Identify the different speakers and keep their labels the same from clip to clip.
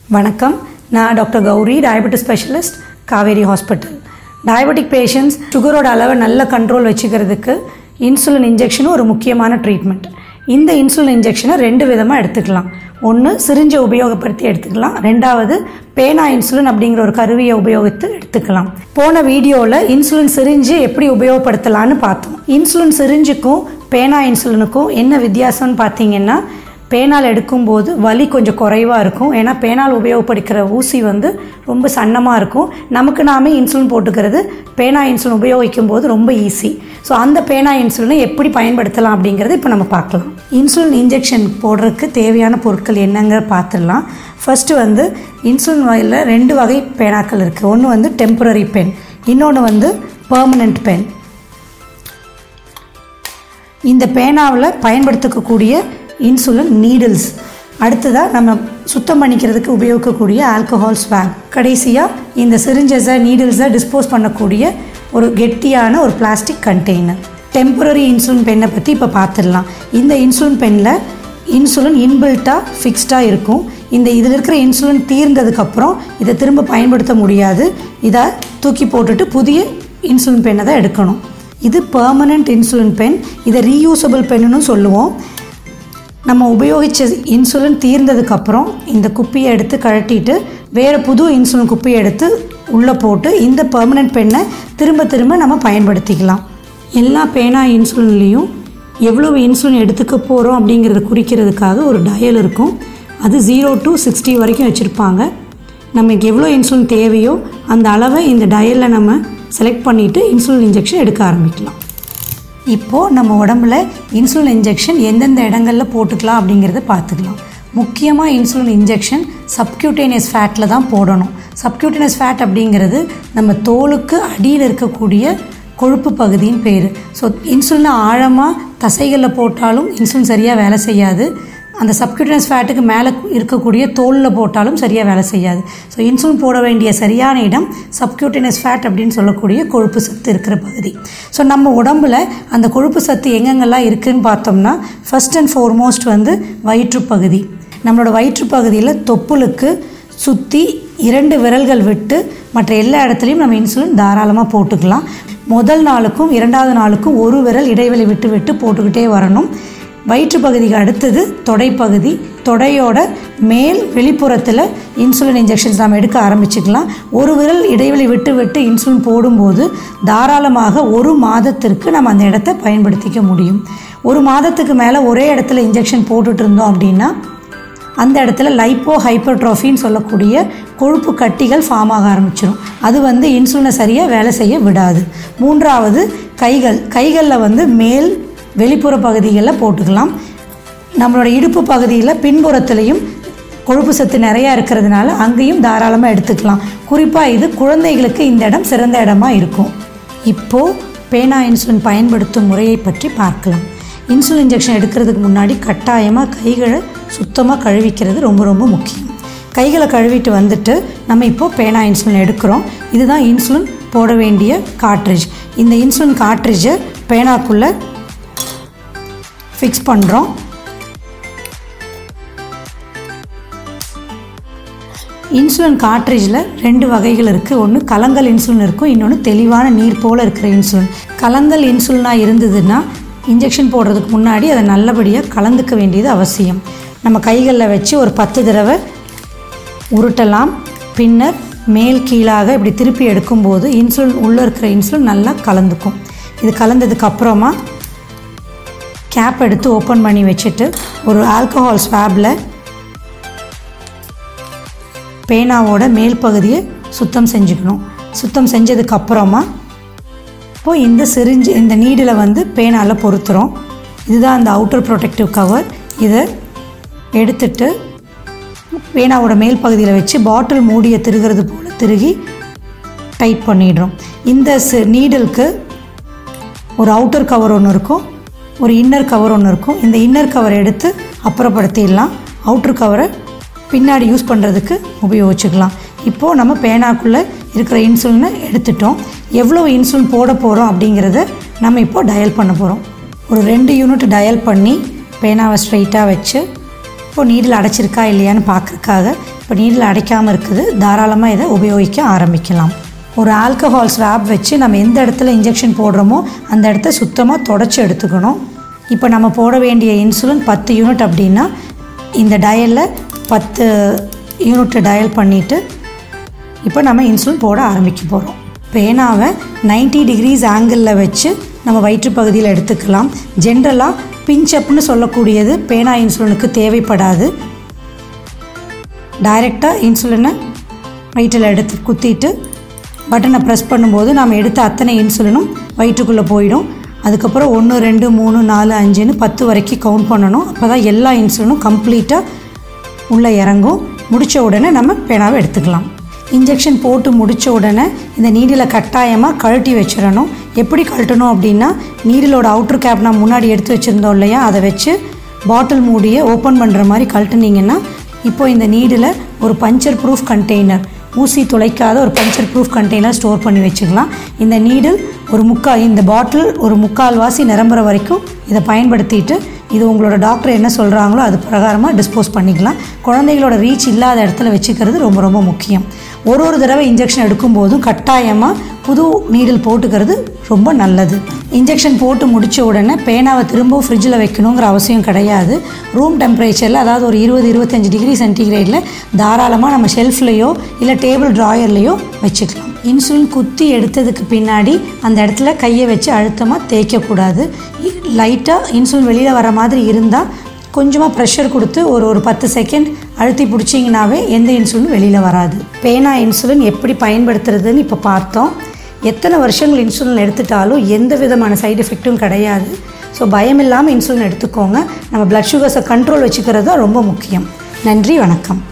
Speaker 1: வணக்கம் நான் doctor Gowri diabetes specialist Kaveri hospital diabetic patients சுகரோட அளவை நல்ல கண்ட்ரோல் வச்சுக்கிறதுக்கு இன்சுலின் இன்ஜெக்ஷனும் ஒரு முக்கியமான ட்ரீட்மெண்ட் இந்த இன்சுலின் இன்ஜெக்ஷனை ரெண்டு விதமாக எடுத்துக்கலாம் ஒன்று சிரிஞ்சை உபயோகப்படுத்தி எடுத்துக்கலாம் ரெண்டாவது பேனா இன்சுலின் அப்படிங்கிற ஒரு கருவியை உபயோகித்து எடுத்துக்கலாம் போன வீடியோவில் இன்சுலின் சிரிஞ்சு எப்படி உபயோகப்படுத்தலான்னு பார்த்தோம் இன்சுலின் சிரிஞ்சுக்கும் பேனா இன்சுலினுக்கும் என்ன வித்தியாசம்னு பார்த்தீங்கன்னா பேனால் எடுக்கும்போது வலி கொஞ்சம் குறைவாக இருக்கும் ஏன்னா பேனால் உபயோகப்படுத்திக்கிற ஊசி வந்து ரொம்ப சன்னமாக இருக்கும் நமக்கு நாமே இன்சுலின் போட்டுக்கிறது பேனா இன்சுலின் உபயோகிக்கும் போது ரொம்ப ஈஸி ஸோ அந்த பேனா இன்சுலினை எப்படி பயன்படுத்தலாம் அப்படிங்கிறத இப்போ நம்ம பார்க்கலாம் இன்சுலின் இன்ஜெக்ஷன் போடுறதுக்கு தேவையான பொருட்கள் என்னங்கிற பார்த்துடலாம் ஃபர்ஸ்ட்டு வந்து இன்சுலின் வகையில் ரெண்டு வகை பேனாக்கள் இருக்குது ஒன்று வந்து டெம்பரரி பென் இன்னொன்று வந்து பெர்மனண்ட் பென் இந்த பேனாவில் பயன்படுத்தக்கூடிய இன்சுலின் நீடில்ஸ் அடுத்ததாக நம்ம சுத்தம் பண்ணிக்கிறதுக்கு உபயோகிக்கக்கூடிய ஆல்கஹால் ஸ்வாக் கடைசியாக இந்த சிரிஞ்சஸை நீடில்ஸை டிஸ்போஸ் பண்ணக்கூடிய ஒரு கெட்டியான ஒரு பிளாஸ்டிக் கண்டெய்னர் டெம்பரரி இன்சுலின் பெண்ணை பற்றி இப்போ பார்த்துடலாம் இந்த இன்சுலின் பெண்ணில் இன்சுலின் இன்பில்ட்டாக ஃபிக்ஸ்டாக இருக்கும் இந்த இதில் இருக்கிற இன்சுலின் தீர்ந்ததுக்கப்புறம் இதை திரும்ப பயன்படுத்த முடியாது இதை தூக்கி போட்டுட்டு புதிய இன்சுலின் பெண்ணை தான் எடுக்கணும் இது பெர்மனண்ட் இன்சுலின் பென் இதை ரீயூசபிள் பென்னுன்னு சொல்லுவோம் நம்ம உபயோகித்த இன்சுலின் தீர்ந்ததுக்கப்புறம் இந்த குப்பியை எடுத்து கழட்டிட்டு வேறு புது இன்சுலின் குப்பியை எடுத்து உள்ளே போட்டு இந்த பெர்மனண்ட் பெண்ணை திரும்ப திரும்ப நம்ம பயன்படுத்திக்கலாம் எல்லா பேனா இன்சுலின்லேயும் எவ்வளவு இன்சுலின் எடுத்துக்க போகிறோம் அப்படிங்கிறத குறிக்கிறதுக்காக ஒரு டயல் இருக்கும் அது ஜீரோ டு சிக்ஸ்டி வரைக்கும் வச்சுருப்பாங்க நமக்கு எவ்வளோ இன்சுலின் தேவையோ அந்த அளவை இந்த டயலில் நம்ம செலக்ட் பண்ணிவிட்டு இன்சுலின் இன்ஜெக்ஷன் எடுக்க ஆரம்பிக்கலாம் இப்போது நம்ம உடம்புல இன்சுலின் இன்ஜெக்ஷன் எந்தெந்த இடங்களில் போட்டுக்கலாம் அப்படிங்கிறத பார்த்துக்கலாம் முக்கியமாக இன்சுலின் இன்ஜெக்ஷன் சப்கியூட்டேனியஸ் ஃபேட்டில் தான் போடணும் சப்கியூட்டேனியஸ் ஃபேட் அப்படிங்கிறது நம்ம தோலுக்கு அடியில் இருக்கக்கூடிய கொழுப்பு பகுதின்னு பேர் ஸோ இன்சுலினை ஆழமாக தசைகளில் போட்டாலும் இன்சுலின் சரியாக வேலை செய்யாது அந்த சப்கியூட்டனஸ் ஃபேட்டுக்கு மேலே இருக்கக்கூடிய தோலில் போட்டாலும் சரியாக வேலை செய்யாது ஸோ இன்சுலின் போட வேண்டிய சரியான இடம் சப்கியூட்டனஸ் ஃபேட் அப்படின்னு சொல்லக்கூடிய கொழுப்பு சத்து இருக்கிற பகுதி ஸோ நம்ம உடம்புல அந்த கொழுப்பு சத்து எங்கெங்கெல்லாம் இருக்குதுன்னு பார்த்தோம்னா ஃபஸ்ட் அண்ட் ஃபோர்மோஸ்ட் வந்து வயிற்றுப்பகுதி நம்மளோட வயிற்றுப்பகுதியில் தொப்புளுக்கு சுற்றி இரண்டு விரல்கள் விட்டு மற்ற எல்லா இடத்துலையும் நம்ம இன்சுலின் தாராளமாக போட்டுக்கலாம் முதல் நாளுக்கும் இரண்டாவது நாளுக்கும் ஒரு விரல் இடைவெளி விட்டு விட்டு போட்டுக்கிட்டே வரணும் வயிற்று பகுதிக்கு அடுத்தது தொடைப்பகுதி தொடையோட மேல் வெளிப்புறத்தில் இன்சுலின் இன்ஜெக்ஷன்ஸ் நாம் எடுக்க ஆரம்பிச்சுக்கலாம் ஒரு விரல் இடைவெளி விட்டு விட்டு இன்சுலின் போடும்போது தாராளமாக ஒரு மாதத்திற்கு நம்ம அந்த இடத்த பயன்படுத்திக்க முடியும் ஒரு மாதத்துக்கு மேலே ஒரே இடத்துல இன்ஜெக்ஷன் போட்டுட்டு இருந்தோம் அப்படின்னா அந்த இடத்துல லைப்போ ஹைப்பர்ட்ரோஃபின்னு சொல்லக்கூடிய கொழுப்பு கட்டிகள் ஃபார்ம் ஆக ஆரம்பிச்சிடும் அது வந்து இன்சுலினை சரியாக வேலை செய்ய விடாது மூன்றாவது கைகள் கைகளில் வந்து மேல் வெளிப்புற பகுதிகளில் போட்டுக்கலாம் நம்மளோட இடுப்பு பகுதியில் பின்புறத்துலேயும் கொழுப்பு சத்து நிறையா இருக்கிறதுனால அங்கேயும் தாராளமாக எடுத்துக்கலாம் குறிப்பாக இது குழந்தைகளுக்கு இந்த இடம் சிறந்த இடமா இருக்கும் இப்போது பேனா இன்சுலின் பயன்படுத்தும் முறையை பற்றி பார்க்கலாம் இன்சுலின் இன்ஜெக்ஷன் எடுக்கிறதுக்கு முன்னாடி கட்டாயமாக கைகளை சுத்தமாக கழுவிக்கிறது ரொம்ப ரொம்ப முக்கியம் கைகளை கழுவிட்டு வந்துட்டு நம்ம இப்போது பேனா இன்சுலின் எடுக்கிறோம் இதுதான் இன்சுலின் போட வேண்டிய காட்ரேஜ் இந்த இன்சுலின் காட்ரேஜை பேனாக்குள்ளே ஃபிக்ஸ் பண்ணுறோம் இன்சுலின் காட்ரேஜில் ரெண்டு வகைகள் இருக்குது ஒன்று கலங்கல் இன்சுலின் இருக்கும் இன்னொன்று தெளிவான நீர் போல் இருக்கிற இன்சுலின் கலங்கல் இன்சுலினாக இருந்ததுன்னா இன்ஜெக்ஷன் போடுறதுக்கு முன்னாடி அதை நல்லபடியாக கலந்துக்க வேண்டியது அவசியம் நம்ம கைகளில் வச்சு ஒரு பத்து தடவை உருட்டலாம் பின்னர் மேல் கீழாக இப்படி திருப்பி எடுக்கும்போது இன்சுலின் உள்ளே இருக்கிற இன்சுலின் நல்லா கலந்துக்கும் இது கலந்ததுக்கு அப்புறமா கேப் எடுத்து ஓப்பன் பண்ணி வச்சுட்டு ஒரு ஆல்கஹால் ஸ்வாபில் பேனாவோட மேல் பகுதியை சுத்தம் செஞ்சுக்கணும் சுத்தம் செஞ்சதுக்கு அப்புறமா இப்போது இந்த சிரிஞ்சு இந்த நீடில் வந்து பேனால் பொருத்துகிறோம் இதுதான் அந்த அவுட்டர் ப்ரொடெக்டிவ் கவர் இதை எடுத்துட்டு பேனாவோட மேல் பகுதியில் வச்சு பாட்டில் மூடியை திருகிறது போல் திருகி டைட் பண்ணிடுறோம் இந்த நீடலுக்கு ஒரு அவுட்டர் கவர் ஒன்று இருக்கும் ஒரு இன்னர் கவர் ஒன்று இருக்கும் இந்த இன்னர் கவர் எடுத்து அப்புறப்படுத்திடலாம் அவுட்டர் கவரை பின்னாடி யூஸ் பண்ணுறதுக்கு உபயோகிச்சுக்கலாம் இப்போது நம்ம பேனாக்குள்ளே இருக்கிற இன்சுலினை எடுத்துட்டோம் எவ்வளோ இன்சுலின் போட போகிறோம் அப்படிங்கிறத நம்ம இப்போது டயல் பண்ண போகிறோம் ஒரு ரெண்டு யூனிட் டயல் பண்ணி பேனாவை ஸ்ட்ரைட்டாக வச்சு இப்போ நீடில் அடைச்சிருக்கா இல்லையான்னு பார்க்கறக்காக இப்போ நீடில் அடைக்காமல் இருக்குது தாராளமாக இதை உபயோகிக்க ஆரம்பிக்கலாம் ஒரு ஆல்கஹால் ஸ்வாப் வச்சு நம்ம எந்த இடத்துல இன்ஜெக்ஷன் போடுறோமோ அந்த இடத்த சுத்தமாக தொடச்சி எடுத்துக்கணும் இப்போ நம்ம போட வேண்டிய இன்சுலின் பத்து யூனிட் அப்படின்னா இந்த டயலில் பத்து யூனிட் டயல் பண்ணிவிட்டு இப்போ நம்ம இன்சுலின் போட ஆரம்பிக்க போகிறோம் பேனாவை 90 டிகிரிஸ் ஆங்கிளில் வச்சு நம்ம வயிற்று பகுதியில் எடுத்துக்கலாம் ஜென்ரலாக பிஞ்சப்னு சொல்லக்கூடியது பேனா இன்சுலினுக்கு தேவைப்படாது டைரெக்டாக இன்சுலினை வயிற்றில் எடுத்து குத்திட்டு பட்டனை ப்ரெஸ் பண்ணும்போது நாம் எடுத்த அத்தனை இன்சுலினும் வயிற்றுக்குள்ளே போயிடும் அதுக்கப்புறம் ஒன்று ரெண்டு மூணு நாலு அஞ்சுன்னு பத்து வரைக்கும் கவுண்ட் பண்ணணும் அப்போ தான் எல்லா இன்சுலினும் கம்ப்ளீட்டாக உள்ளே இறங்கும் முடித்த உடனே நம்ம பேனாவை எடுத்துக்கலாம் இன்ஜெக்ஷன் போட்டு முடித்த உடனே இந்த நீடில் கட்டாயமாக கழட்டி வச்சிடணும் எப்படி கழட்டணும் அப்படின்னா நீடிலோட அவுட்டர் கேப் நான் முன்னாடி எடுத்து வச்சுருந்தோம் இல்லையா அதை வச்சு பாட்டில் மூடியை ஓப்பன் பண்ணுற மாதிரி கழட்டுனீங்கன்னா இப்போ இந்த நீடில் ஒரு பஞ்சர் ப்ரூஃப் கண்டெய்னர் ஊசி துளைக்காத ஒரு பஞ்சர் ப்ரூஃப் கண்டெய்னர் ஸ்டோர் பண்ணி வச்சுக்கலாம் இந்த நீடில் ஒரு முக்கால் இந்த பாட்டில் ஒரு முக்கால் வாசி நிரம்புற வரைக்கும் இதை பயன்படுத்திட்டு இது உங்களோட டாக்டர் என்ன சொல்கிறாங்களோ அது பிரகாரமாக டிஸ்போஸ் பண்ணிக்கலாம் குழந்தைகளோட ரீச் இல்லாத இடத்துல வச்சுக்கிறது ரொம்ப ரொம்ப முக்கியம் ஒரு ஒரு தடவை இன்ஜெக்ஷன் எடுக்கும்போதும் கட்டாயமாக புது நீடில் போட்டுக்கிறது ரொம்ப நல்லது இன்ஜெக்ஷன் போட்டு முடித்த உடனே பேனாவை திரும்ப ஃப்ரிட்ஜில் வைக்கணுங்கிற அவசியம் கிடையாது ரூம் டெம்பரேச்சரில் அதாவது ஒரு இருபது இருபத்தஞ்சி டிகிரி சென்டிகிரேடில் தாராளமாக நம்ம ஷெல்ஃப்லேயோ இல்லை டேபிள் ட்ராயர்லேயோ வச்சுக்கலாம் இன்சுலின் குத்தி எடுத்ததுக்கு பின்னாடி அந்த இடத்துல கையை வச்சு அழுத்தமாக தேய்க்கக்கூடாது லைட்டாக இன்சுலின் வெளியில் வர மாதிரி இருந்தால் கொஞ்சமாக ப்ரெஷர் கொடுத்து ஒரு ஒரு பத்து செகண்ட் அழுத்தி பிடிச்சிங்கனாவே எந்த இன்சுலினும் வெளியில் வராது பேனா இன்சுலின் எப்படி பயன்படுத்துறதுன்னு இப்போ பார்த்தோம் எத்தனை வருஷங்கள் இன்சுலின் எடுத்துட்டாலும் எந்த விதமான சைடு எஃபெக்ட்டும் கிடையாது ஸோ பயம் இல்லாமல் இன்சுலின் எடுத்துக்கோங்க நம்ம பிளட் சுகர்ஸை கண்ட்ரோல் வச்சுக்கிறது தான் ரொம்ப முக்கியம் நன்றி வணக்கம்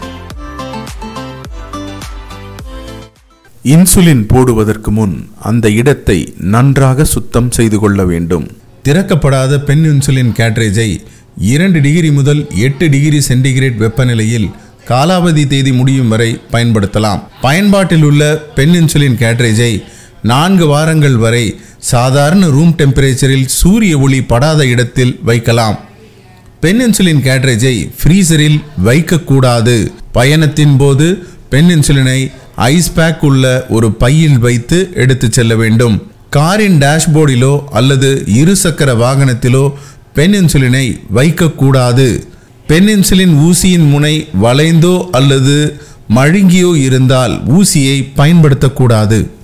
Speaker 2: இன்சுலின் போடுவதற்கு முன் அந்த இடத்தை நன்றாக சுத்தம் செய்து கொள்ள வேண்டும்
Speaker 3: திறக்கப்படாத பெண் இன்சுலின் கேட்ரேஜை இரண்டு டிகிரி முதல் எட்டு டிகிரி சென்டிகிரேட் வெப்பநிலையில் காலாவதி தேதி முடியும் வரை பயன்படுத்தலாம் பயன்பாட்டில் உள்ள பெண் இன்சுலின் கேட்ரேஜை நான்கு வாரங்கள் வரை சாதாரண ரூம் டெம்பரேச்சரில் சூரிய ஒளி படாத இடத்தில் வைக்கலாம் பென் இன்சுலின் கேட்ரேஜை ஃப்ரீசரில் வைக்கக்கூடாது பயணத்தின் போது பென் இன்சுலினை ஐஸ் பேக் உள்ள ஒரு பையில் வைத்து எடுத்துச் செல்ல வேண்டும் காரின் டேஷ்போர்டிலோ அல்லது இருசக்கர வாகனத்திலோ பென் இன்சுலினை வைக்கக்கூடாது பென் இன்சுலின் ஊசியின் முனை வளைந்தோ அல்லது மழுங்கியோ இருந்தால் ஊசியை பயன்படுத்தக்கூடாது